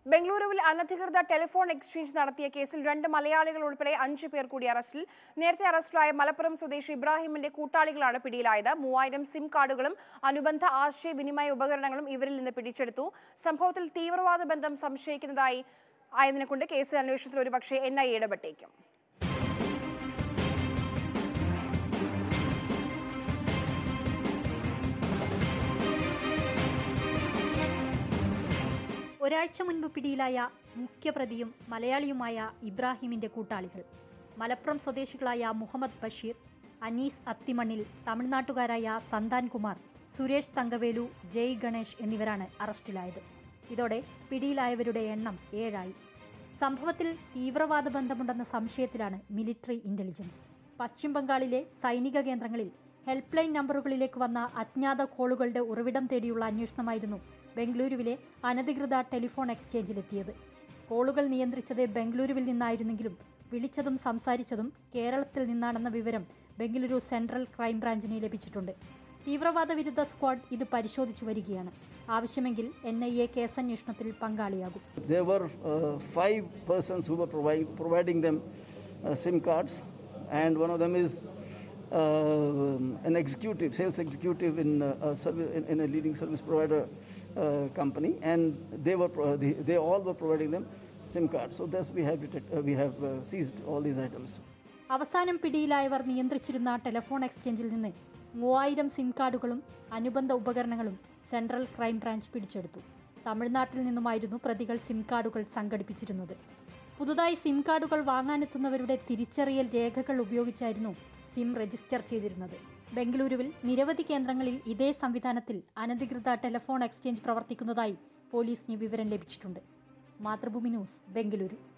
ബംഗളൂരുവിൽ അനധികൃത telephone exchange നടത്തിയ കേസിൽ രണ്ട് മലയാളികൾ ഉൾപ്പെടെ അഞ്ചു പേർ കൂടി അറസ്റ്റിൽ നേരത്തെ അറസ്റ്റിലായ മലപ്പുറം സ്വദേശി ഇബ്രാഹിമിന്റെ കൂട്ടാളികളാണ് പിടിയിലായത് മൂവായിരം സിം കാർഡുകളും അനുബന്ധ ആശയവിനിമയ ഉപകരണങ്ങളും ഇവരിൽ നിന്ന് പിടിച്ചെടുത്തു സംഭവത്തിൽ തീവ്രവാദ ബന്ധം സംശയിക്കുന്നതായി ആയതിനെക്കൊണ്ട് കേസ് അന്വേഷണത്തിൽ ഒരുപക്ഷെ എൻ ഐ ഇടപെട്ടേക്കും ഒരാഴ്ച മുൻപ് പിടിയിലായ മുഖ്യപ്രതിയും മലയാളിയുമായ ഇബ്രാഹിമിന്റെ കൂട്ടാളികൾ മലപ്പുറം സ്വദേശികളായ മുഹമ്മദ് ബഷീർ അനീസ് അത്തിമണ്ണിൽ തമിഴ്നാട്ടുകാരായ സന്താൻ കുമാർ സുരേഷ് തങ്കവേലു ജയ് ഗണേഷ് എന്നിവരാണ് അറസ്റ്റിലായത് ഇതോടെ പിടിയിലായവരുടെ എണ്ണം ഏഴായി സംഭവത്തിൽ തീവ്രവാദ ബന്ധമുണ്ടെന്ന സംശയത്തിലാണ് മിലിറ്ററി ഇന്റലിജൻസ് പശ്ചിമ ബംഗാളിലെ സൈനിക കേന്ദ്രങ്ങളിൽ ഹെൽപ്പ് ലൈൻ നമ്പറുകളിലേക്ക് വന്ന അജ്ഞാത കോളുകളുടെ ഉറവിടം തേടിയുള്ള അന്വേഷണമായിരുന്നു ബംഗളൂരുവിലെ അനധികൃത ടെലിഫോൺ എക്സ്ചേഞ്ചിലെത്തിയത് കോളുകൾ നിയന്ത്രിച്ചത് ബംഗളൂരുവിൽ നിന്നായിരുന്നെങ്കിലും വിളിച്ചതും സംസാരിച്ചതും കേരളത്തിൽ നിന്നാണെന്ന വിവരം ബംഗളൂരു സെൻട്രൽ ക്രൈംബ്രാഞ്ചിന് ലഭിച്ചിട്ടുണ്ട് തീവ്രവാദ വിരുദ്ധ സ്ക്വാഡ് ഇത് പരിശോധിച്ചു വരികയാണ് ആവശ്യമെങ്കിൽ എൻ ഐ എ കേസന്വേഷണത്തിൽ പങ്കാളിയാകും There were uh, five persons who were providing, providing them uh, SIM cards, and one of them is uh, an executive, sales executive in, uh, a servi- in, in a leading service provider uh, company, and they were pro- they, they all were providing them SIM cards. So thus we have detect, uh, we have uh, seized all these items. അവസാനം പിടിയിലായവർ നിയന്ത്രിച്ചിരുന്ന telephone എക്സ്ചേഞ്ചിൽ നിന്ന് മൂവായിരം SIM കാർഡുകളും അനുബന്ധ ഉപകരണങ്ങളും central crime branch പിടിച്ചെടുത്തു തമിഴ്നാട്ടിൽ നിന്നുമായിരുന്നു പ്രതികൾ സിം കാർഡുകൾ സംഘടിപ്പിച്ചിരുന്നത് പുതുതായി സിം കാർഡുകൾ വാങ്ങാനെത്തുന്നവരുടെ തിരിച്ചറിയൽ രേഖകൾ ഉപയോഗിച്ചായിരുന്നു സിം രജിസ്റ്റർ ചെയ്തിരുന്നത് ബംഗളൂരുവിൽ നിരവധി കേന്ദ്രങ്ങളിൽ ഇതേ സംവിധാനത്തിൽ അനധികൃത ടെലിഫോൺ എക്സ്ചേഞ്ച് പ്രവർത്തിക്കുന്നതായി പോലീസിന് വിവരം ലഭിച്ചിട്ടുണ്ട് മാതൃഭൂമി ന്യൂസ് ബംഗളൂരു